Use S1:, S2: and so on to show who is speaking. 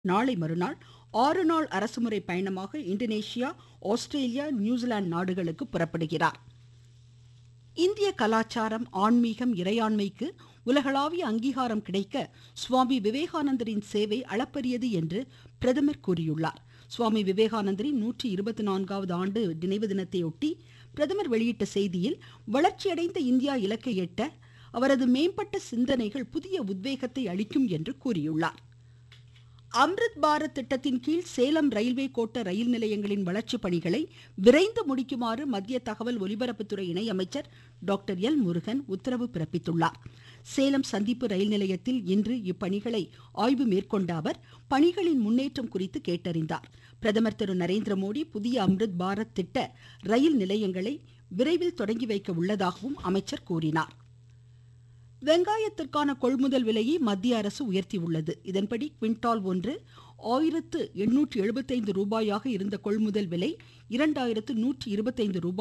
S1: நாளை மறுநாள் ஆறு நாள் அரசுமுறை பயணமாக இந்தோனேஷியா ஆஸ்திரேலியா நியூசிலாந்து நாடுகளுக்கு புறப்படுகிறார் இந்திய கலாச்சாரம் ஆன்மீகம் இறையாண்மைக்கு உலகளாவிய அங்கீகாரம் கிடைக்க சுவாமி விவேகானந்தரின் சேவை அளப்பரியது என்று பிரதமர் கூறியுள்ளார் சுவாமி விவேகானந்தரின் நூற்றி இருபத்தி நான்காவது ஆண்டு நினைவு தினத்தையொட்டி பிரதமர் வெளியிட்ட செய்தியில் வளர்ச்சியடைந்த இந்தியா இலக்கை எட்ட அவரது மேம்பட்ட சிந்தனைகள் புதிய உத்வேகத்தை அளிக்கும் என்று கூறியுள்ளார் அம்ரித் பாரத் திட்டத்தின் கீழ் சேலம் ரயில்வே கோட்ட ரயில் நிலையங்களின் வளர்ச்சி பணிகளை விரைந்து முடிக்குமாறு மத்திய தகவல் ஒலிபரப்புத்துறை இணையமைச்சர் டாக்டர் எல் முருகன் உத்தரவு பிறப்பித்துள்ளார் சேலம் சந்திப்பு ரயில் நிலையத்தில் இன்று இப்பணிகளை ஆய்வு மேற்கொண்ட அவர் பணிகளின் முன்னேற்றம் குறித்து கேட்டறிந்தார் பிரதமர் திரு நரேந்திர மோடி புதிய அம்ரித் பாரத் திட்ட ரயில் நிலையங்களை விரைவில் தொடங்கி வைக்க உள்ளதாகவும் அமைச்சர் கூறினார் வெங்காயத்திற்கான கொள்முதல் விலையை மத்திய அரசு உயர்த்தியுள்ளது இதன்படி குவிண்டால் ஒன்று ஆயிரத்து எண்ணூற்று எழுபத்தைந்து ரூபாயாக இருந்த கொள்முதல் விலை இரண்டாயிரத்து நூற்றி இருபத்தைந்து ரூபாய்